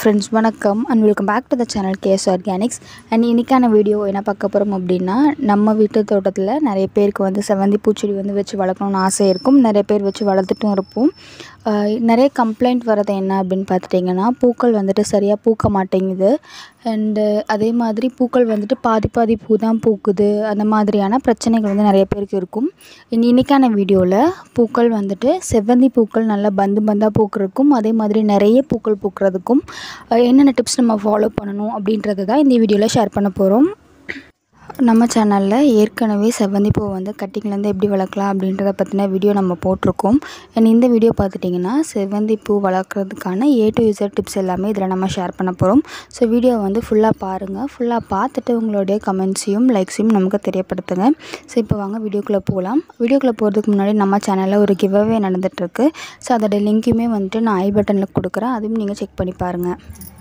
friends வணக்கம் and welcome back to the channel KS organics and இன்றைக்கான video என்ன பார்க்க போகிறோம் அப்படின்னா நம்ம வீட்டு தோட்டத்தில் நிறைய பேருக்கு வந்து செவந்தி பூச்செடி வந்து வச்சு வளர்க்கணும்னு ஆசை இருக்கும் நிறைய பேர் வச்சு வளர்த்துட்டும் இருப்போம் ஆஹ் நிறைய கம்ப்ளைண்ட் வர்றது என்ன அப்படின்னு பார்த்துட்டிங்கன்னா பூக்கள் வந்துட்டு சரியாக பூக்க மாட்டேங்குது அண்டு அதே மாதிரி பூக்கள் வந்துட்டு பாதி பாதி பூ தான் பூக்குது அந்த மாதிரியான பிரச்சனைகள் வந்து நிறைய பேருக்கு இருக்கும் இனி இன்றைக்கான வீடியோவில் பூக்கள் வந்துட்டு செவ்வந்தி பூக்கள் நல்லா பந்து பந்தாக பூக்கிறதுக்கும் அதே மாதிரி நிறைய பூக்கள் பூக்கிறதுக்கும் அஹ் என்னென்ன டிப்ஸ் நம்ம ஃபாலோ பண்ணணும் அப்படின்றது தான் இந்த வீடியோவில் ஷேர் பண்ண போகிறோம் நம்ம சேனலில் ஏற்கனவே செவ்வந்தி பூ வந்து கட்டிங்லேருந்து எப்படி வளர்க்கலாம் அப்படின்றத பற்றின வீடியோ நம்ம போட்டிருக்கோம் அண்ட் இந்த வீடியோ பார்த்துட்டிங்கன்னா செவ்வந்தி பூ வளர்க்குறதுக்கான ஏ டு இசட் டிப்ஸ் எல்லாமே இதில் நம்ம ஷேர் பண்ண போகிறோம் ஸோ வீடியோ வந்து ஃபுல்லாக பாருங்கள் ஃபுல்லாக பார்த்துட்டு உங்களுடைய கமெண்ட்ஸையும் லைக்ஸையும் நமக்கு தெரியப்படுத்துங்க ஸோ இப்போ வாங்க வீடியோக்குள்ளே போகலாம் வீடியோக்குள்ளே போகிறதுக்கு முன்னாடி நம்ம சேனலில் ஒரு கிவ்அவே நடந்துகிட்ருக்கு ஸோ அதோட லிங்க்குமே வந்துட்டு நான் ஐ பட்டனில் கொடுக்குறேன் அதையும் நீங்கள் செக் பண்ணி பாருங்கள்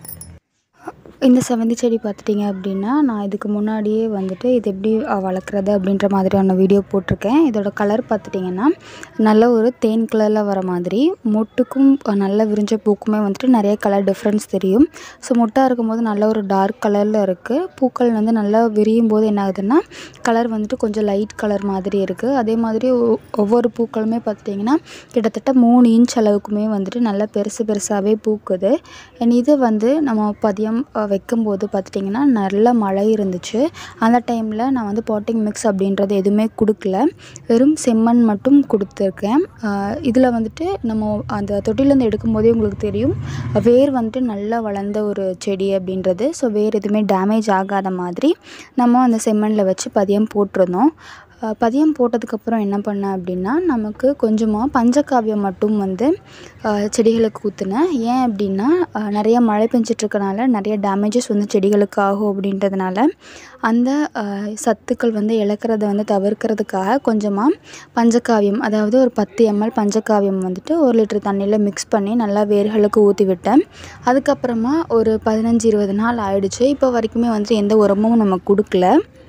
இந்த செவந்தி செடி பார்த்துட்டிங்க அப்படின்னா நான் இதுக்கு முன்னாடியே வந்துட்டு இது எப்படி அஹ், வளர்க்குறது அப்படின்ற மாதிரியான வீடியோ போட்டிருக்கேன் இதோட கலர் பார்த்துட்டிங்கன்னா நல்ல ஒரு தேன் கலரில் வர மாதிரி மொட்டுக்கும் அஹ், நல்ல விரிஞ்ச பூக்குமே வந்துட்டு நிறைய கலர் டிஃப்ரென்ஸ் தெரியும் ஸோ மொட்டாக இருக்கும்போது நல்ல ஒரு டார்க் கலரில் இருக்குது பூக்கள் வந்து நல்லா விரியும் போது என்ன ஆகுதுன்னா கலர் வந்துட்டு கொஞ்சம் லைட் கலர் மாதிரி இருக்குது அதே மாதிரி ஒ- ஒவ்வொரு பூக்களுமே பார்த்துட்டிங்கன்னா கிட்டத்தட்ட மூணு இன்ச் அளவுக்குமே வந்துட்டு நல்லா பெருசு பெருசாகவே பூக்குது அண்ட் இது வந்து நம்ம பதியம் அஹ், வைக்கும்போது பார்த்துட்டிங்கன்னா நல்ல மழை இருந்துச்சு அந்த டைமில் நான் வந்து பாட்டிங் மிக்ஸ் அப்படின்றது எதுவுமே கொடுக்கல வெறும் செம்மண் மட்டும் கொடுத்துருக்கேன் இதில் வந்துட்டு நம்ம அந்த தொட்டிலேருந்து எடுக்கும்போதே உங்களுக்கு தெரியும் வேர் வந்துட்டு நல்லா வளர்ந்த ஒரு செடி அப்படின்றது ஸோ வேர் எதுவுமே டேமேஜ் ஆகாத மாதிரி நம்ம அந்த செம்மண்ணில் வச்சு பதியம் போட்டிருந்தோம் அஹ் பதியம் போட்டதுக்கப்புறம் என்ன பண்ணேன் அப்படின்னா நமக்கு கொஞ்சமாக பஞ்சகாவியம் மட்டும் வந்து அஹ் செடிகளுக்கு ஊற்றுனேன் ஏன் அப்படின்னா அஹ் நிறைய மழை பெஞ்சிட்ருக்கனால நிறைய டேமேஜஸ் வந்து செடிகளுக்கு ஆகும் அப்படின்றதுனால அந்த அஹ், சத்துக்கள் வந்து இழக்கிறத வந்து தவிர்க்கிறதுக்காக கொஞ்சமாக பஞ்சகாவியம் அதாவது ஒரு பத்து எம்எல் பஞ்சகாவியம் வந்துட்டு ஒரு லிட்டர் தண்ணியில் மிக்ஸ் பண்ணி நல்லா வேர்களுக்கு ஊற்றி விட்டேன் அதுக்கப்புறமா ஒரு பதினஞ்சு இருபது நாள் ஆயிடுச்சு இப்போ வரைக்குமே வந்துட்டு எந்த உரமும் நம்ம கொடுக்கல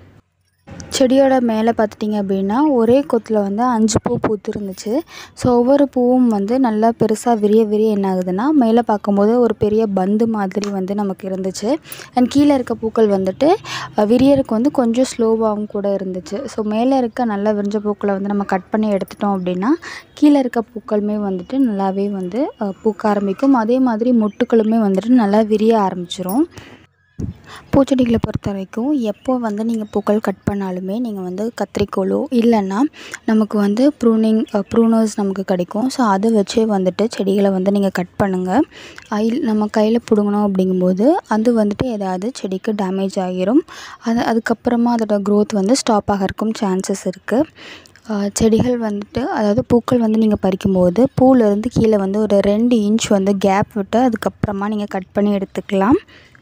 செடியோட மேலே பார்த்துட்டிங்க அப்படின்னா ஒரே கொத்தில் வந்து அஞ்சு பூ பூத்துருந்துச்சு ஸோ ஒவ்வொரு பூவும் வந்து நல்லா பெருசாக விரிய விரிய என்ன ஆகுதுன்னா மேலே பார்க்கும்போது ஒரு பெரிய பந்து மாதிரி வந்து நமக்கு இருந்துச்சு அண்ட் கீழே இருக்க பூக்கள் வந்துட்டு அஹ், விரியறதுக்கு வந்து கொஞ்சம் ஸ்லோவாகவும் கூட இருந்துச்சு ஸோ மேலே இருக்க நல்ல விரிஞ்ச பூக்களை வந்து நம்ம கட் பண்ணி எடுத்துட்டோம் அப்படின்னா கீழே இருக்க பூக்களுமே வந்துட்டு நல்லாவே வந்து அஹ், பூக்க ஆரம்பிக்கும் அதே மாதிரி மொட்டுக்களுமே வந்துட்டு நல்லா விரிய ஆரம்பிச்சிரும் பூச்செடிகளை பொறுத்த வரைக்கும் எப்போ வந்து நீங்கள் பூக்கள் கட் பண்ணாலுமே நீங்கள் வந்து கத்திரிக்கோலோ இல்லைன்னா நமக்கு வந்து ப்ரூனிங் ப்ரூனர்ஸ் நமக்கு கிடைக்கும் ஸோ அதை வச்சே வந்துட்டு செடிகளை வந்து நீங்கள் கட் பண்ணுங்கள் ஐல் நம்ம கையில் பிடுங்கணும் அப்படிங்கும்போது அது வந்துட்டு ஏதாவது செடிக்கு டேமேஜ் ஆகிரும் அது அதுக்கப்புறமா அதோட க்ரோத் வந்து ஸ்டாப் ஆகிறதுக்கும் சான்சஸ் இருக்குது ஆஹ் செடிகள் வந்துட்டு அதாவது பூக்கள் வந்து நீங்கள் பறிக்கும்போது பூவிலேருந்து கீழே வந்து ஒரு ரெண்டு இன்ச் வந்து கேப் விட்டு அதுக்கப்புறமா நீங்கள் கட் பண்ணி எடுத்துக்கலாம்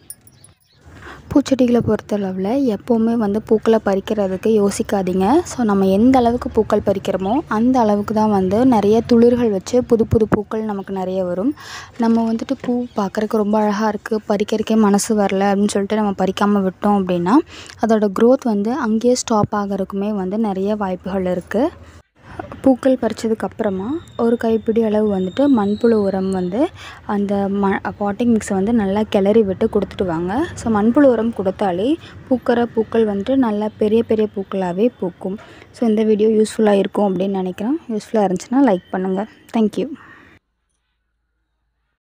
பூச்செடிகளை பொறுத்தளவில் எப்போவுமே வந்து பூக்களை பறிக்கிறதுக்கு யோசிக்காதீங்க ஸோ நம்ம எந்த அளவுக்கு பூக்கள் பறிக்கிறோமோ அந்த அளவுக்கு தான் வந்து நிறைய துளிர்கள் வச்சு புது புது பூக்கள் நமக்கு நிறைய வரும் நம்ம வந்துட்டு பூ பார்க்குறக்கு ரொம்ப அழகாக இருக்குது பறிக்கிறதுக்கே மனசு வரல அப்படின்னு சொல்லிட்டு நம்ம பறிக்காமல் விட்டோம் அப்படின்னா அதோட க்ரோத் வந்து அங்கேயே ஸ்டாப் ஆகிறதுக்குமே வந்து நிறைய வாய்ப்புகள் இருக்குது பூக்கள் பறிச்சதுக்கு அப்புறமா ஒரு கைப்பிடி அளவு வந்துட்டு மண்புழு உரம் வந்து அந்த ம பாட்டிங் மிக்ஸை வந்து நல்லா கிளறி விட்டு கொடுத்துட்டு வாங்க ஸோ மண்புழு உரம் கொடுத்தாலே பூக்கிற பூக்கள் வந்துட்டு நல்லா பெரிய பெரிய பூக்களாகவே பூக்கும் ஸோ இந்த வீடியோ யூஸ்ஃபுல்லாக இருக்கும் அப்படின்னு நினைக்கிறேன் யூஸ்ஃபுல்லாக இருந்துச்சுன்னா லைக் பண்ணுங்கள் தேங்க்யூ